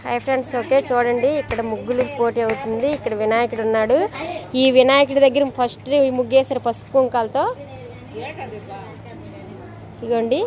Hi friends okay చూడండి ఇక్కడ ముగ్గులు పోటీ అవుతుంది ఇక్కడ వినాయకుడు ఉన్నాడు ఈ వినాయకుడి దగ్గర ఫస్ట్ ఈ ముగ్గు వేస్తారు పసుపు కుంకాలతో ఇగోండి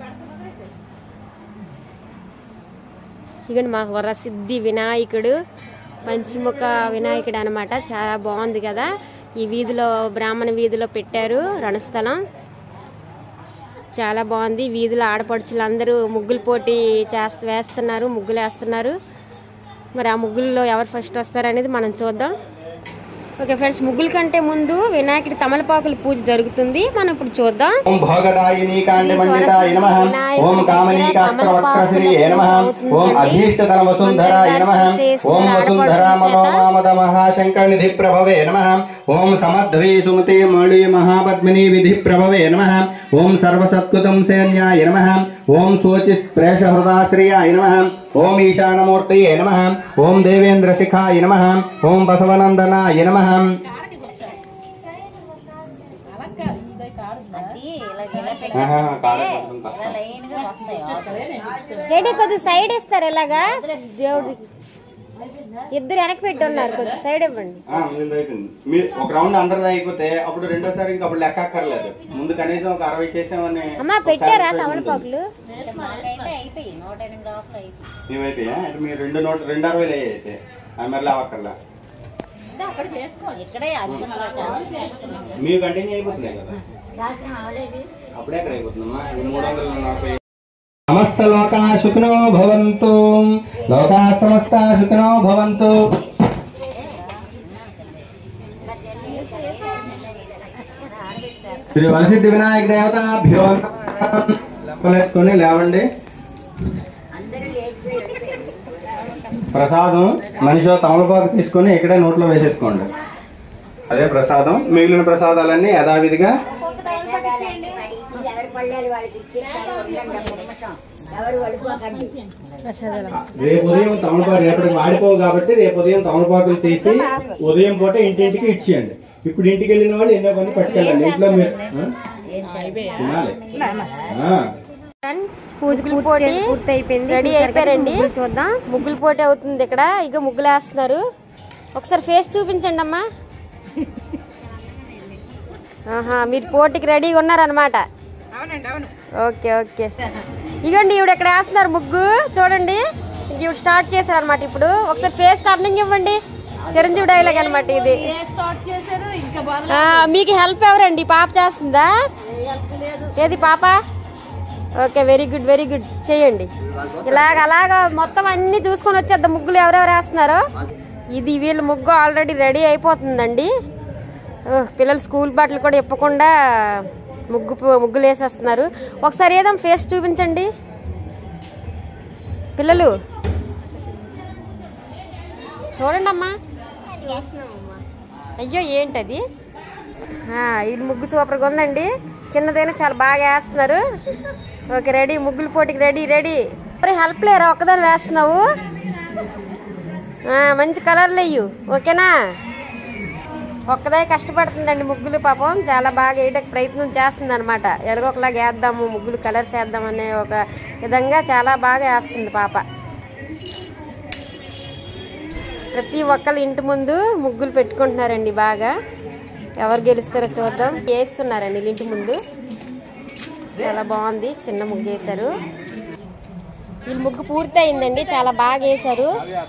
ఇగోండి మా వరసిద్ధి వినాయకుడు పంచముఖ వినాయకుడు అనమాట చాలా బాగుంది కదా ఈ వీధిలో బ్రాహ్మణ వీధిలో పెట్టారు రణస్థలం చాలా బాగుంది వీధిలో ఆడపడుచులు అందరూ ముగ్గులు పోటీ చేస్త వేస్తున్నారు ముగ్గులు వేస్తున్నారు మరి ఆ ముగ్గుల్లో ఎవరు ఫస్ట్ వస్తారు అనేది మనం చూద్దాం ఓకే ఫ్రెండ్స్ ముగ్గుల కంటే ముందు వినాయకుడి తమలపాకుల పూజ జరుగుతుంది మనం ఇప్పుడు చూద్దాం ఓం భోగదాయిని కాండమండితాయ నమ ఓం కామనీకాస్త్రవక్రశ్రీయే నమ ఓం అభీష్టధన వసుంధరాయ నమ ఓం వసుంధరా మనోమామద మహాశంకర నిధి ప్రభవే నమ ఓం సమధ్వీ సుమతి మణి మహాపద్మిని విధి ప్రభవే నమ ఓం సర్వసత్కృతం సేన్యాయ నమ ఓం శోచి ప్రేష హృదాశ్రియాయ నమ ఓం ఈశానమూర్తయే నమ ఓం దేవేంద్ర శిఖాయ నమ ఓం బసవనందనాయ నమ ఆహా, కాళ్ళ కొంచెం కష్టం. ఏంటి కొద్దిగా సైడ్ ఇస్తారు ఇలాగా దేవుడి ఇద్దరు వెనక్కి పెట్టి ఉన్నారు కొంచెం సైడ్ ఇవ్వండి ఆ, మీది అయిపోయింది. మీరు ఒక రౌండ్ అందరిది అయిపోతే అప్పుడు రెండోసారి ఇంకా అప్పుడు లెక్క అక్కర్లేదు ముందు కనీసం ఒక అరవై చేసామని అమ్మా పెట్టారా తమలపాకులు మేమైపోయా అంటే మీరు రెండు నోట్ రెండు అరవైలు అయ్యాయి అయితే అది మరి లేవక్కర్లా ఇక్కడే మీరు కంటిన్యూ అయిపోతున్నాయి కదా అప్పుడే ఎక్కడ అయిపోతుందమ్మా ఇది మూడు వందల నలభై సమస్త లోకా సుఖినో భవంతు లోకా సమస్త సుఖినో భవంతు శ్రీ వరసిద్ధి వినాయక దేవతాభ్యో వేసుకొని లేవండి ప్రసాదం మనిషి తమలపాకు తీసుకొని ఇక్కడే నోట్లో వేసేసుకోండి అదే ప్రసాదం మిగిలిన ప్రసాదాలన్నీ యథావిధిగా రేపు ఉదయం తమలపాకు రేపటికి వాడిపోవు కాబట్టి రేపు ఉదయం తమలపాకులు తీసి ఉదయం పూట ఇంటింటికి ఇచ్చేయండి ఇప్పుడు ఇంటికి వెళ్ళిన వాళ్ళు ఎన్నో కొన్ని పట్టుకెళ్ళండి ఇంట్లో మీరు ఆ? తినాలి ఆ. ఫ్రెండ్స్ పూజ పోటీ పూర్తి అయిపోయింది రెడీ అయిపోయారండి చూద్దాం ముగ్గులు పోటీ అవుతుంది ఇక్కడ ఇక ముగ్గులు వేస్తున్నారు ఒకసారి ఫేస్ చూపించండి అమ్మా ఆహా మీరు పోటీకి రెడీగా ఉన్నారనమాట ఓకే ఓకే ఇగోండి ఈవిడ ఇక్కడ వేస్తున్నారు ముగ్గు చూడండి ఇంక ఈవిడ స్టార్ట్ చేశారు అనమాట ఇప్పుడు ఒకసారి ఫేస్ టర్నింగ్ ఇవ్వండి చిరంజీవి డైలాగ్ అనమాట ఇది ఆ, మీకు హెల్ప్ ఎవరండి ఈ పాప చేస్తుందా ఏది పాప okay very good very good చేయండి ఇలాగ అలాగా మొత్తం అన్ని చూసుకొని వచ్చేద్దాం ముగ్గులు ఎవరెవరు వేస్తున్నారో ఇది వీళ్ళ ముగ్గు ఆల్రెడీ రెడీ అయిపోతుందండి ఓహ్, పిల్లలు స్కూల్ బట్టలు కూడా ఇప్పకుండా ముగ్గు పు- ముగ్గులు వేసేస్తున్నారు ఒకసారి ఏదో ఫేస్ చూపించండి పిల్లలు చూడండి అమ్మా అయ్యో ఏంటది ఆ, ఇది ముగ్గు సూపర్గా ఉందండి చిన్నదైనా చాలా బాగా వేస్తున్నారు ఓకే రెడీ ముగ్గుల పోటీకి రెడీ రెడీ మరి హెల్ప్ లేరా ఒక్కదాని వేస్తున్నావు ఆ, మంచి కలర్లు అయ్యు ఓకేనా ఒక్కదే కష్టపడుతుందండి ముగ్గులు పాపం చాలా బాగా వేయడానికి ప్రయత్నం చేస్తుంది అనమాట ఎలాగో ఒకలాగా వేద్దాము ముగ్గులు కలర్స్ వేద్దామనే ఒక విధంగా చాలా బాగా వేస్తుంది పాప ప్రతి ఒక్కళ్ళ ఇంటి ముందు ముగ్గులు పెట్టుకుంటున్నారండి బాగా ఎవరు గెలుస్తారో చూద్దాం వేస్తున్నారండి వీళ్ళ ఇంటి ముందు చాలా బాగుంది చిన్న ముగ్గు వేశారు వీళ్ళ ముగ్గు పూర్తి అయిందండి చాలా బాగా వేశారు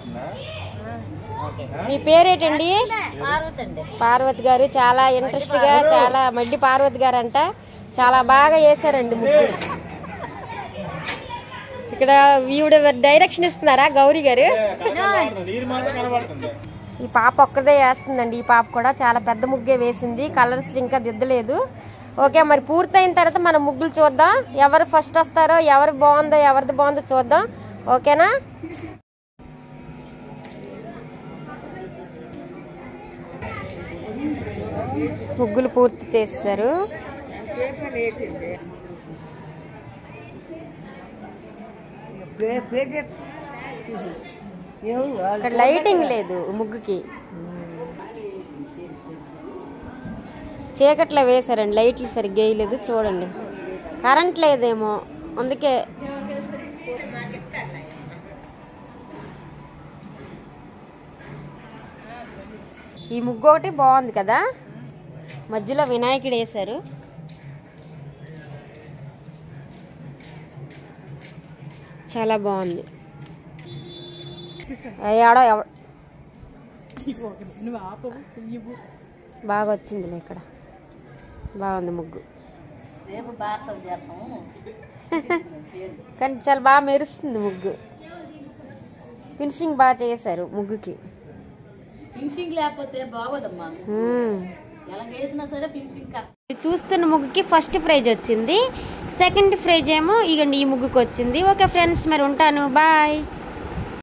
మీ పేరేటండి పార్వతి గారు చాలా ఇంట్రెస్ట్ గా చాలా మడ్డి పార్వతి గారు అంట చాలా బాగా వేశారండి ముగ్గురు ఇక్కడ ఈవిడ డైరెక్షన్ ఇస్తున్నారా గౌరీ గారు ఈ పాప ఒక్కదే వేస్తుందండి ఈ పాప కూడా చాలా పెద్ద ముగ్గే వేసింది కలర్స్ ఇంకా దిద్దలేదు ఓకే మరి పూర్తయిన తర్వాత మనం ముగ్గులు చూద్దాం ఎవరు ఫస్ట్ వస్తారో ఎవరు బాగుందో ఎవరిది బాగుందో చూద్దాం ఓకేనా ముగ్గులు పూర్తి చేస్తారు ఇక్కడ లైటింగ్ లేదు ముగ్గుకి చీకట్లో వేశారండి లైట్లు సరిగ్గా వేయలేదు చూడండి కరెంట్ లేదేమో అందుకే ఈ ముగ్గు ఒకటి బాగుంది కదా మధ్యలో వినాయకుడు వేశారు చాలా బాగుంది ఏడో ఎవ- బాగా వచ్చిందిలే ఇక్కడ బాగుంది ముగ్గు రేపు బార్సలు చేస్తాము కానీ చాలా బాగా మెరుస్తుంది ముగ్గు ఫినిషింగ్ బాగా చేశారు ముగ్గుకి ఫినిషింగ్ లేకపోతే బాగోదమ్మా మ్మ్. ఎలా వేసినా సరే ఫినిషింగ్ కరెక్ట్ చూస్తున్న ముగ్గుకి ఫస్ట్ ప్రైజ్ వచ్చింది సెకండ్ ప్రైజ్ ఏమో ఇగండి ఈ ముగ్గుకి వచ్చింది ఓకే ఫ్రెండ్స్ మరి ఉంటాను బాయ్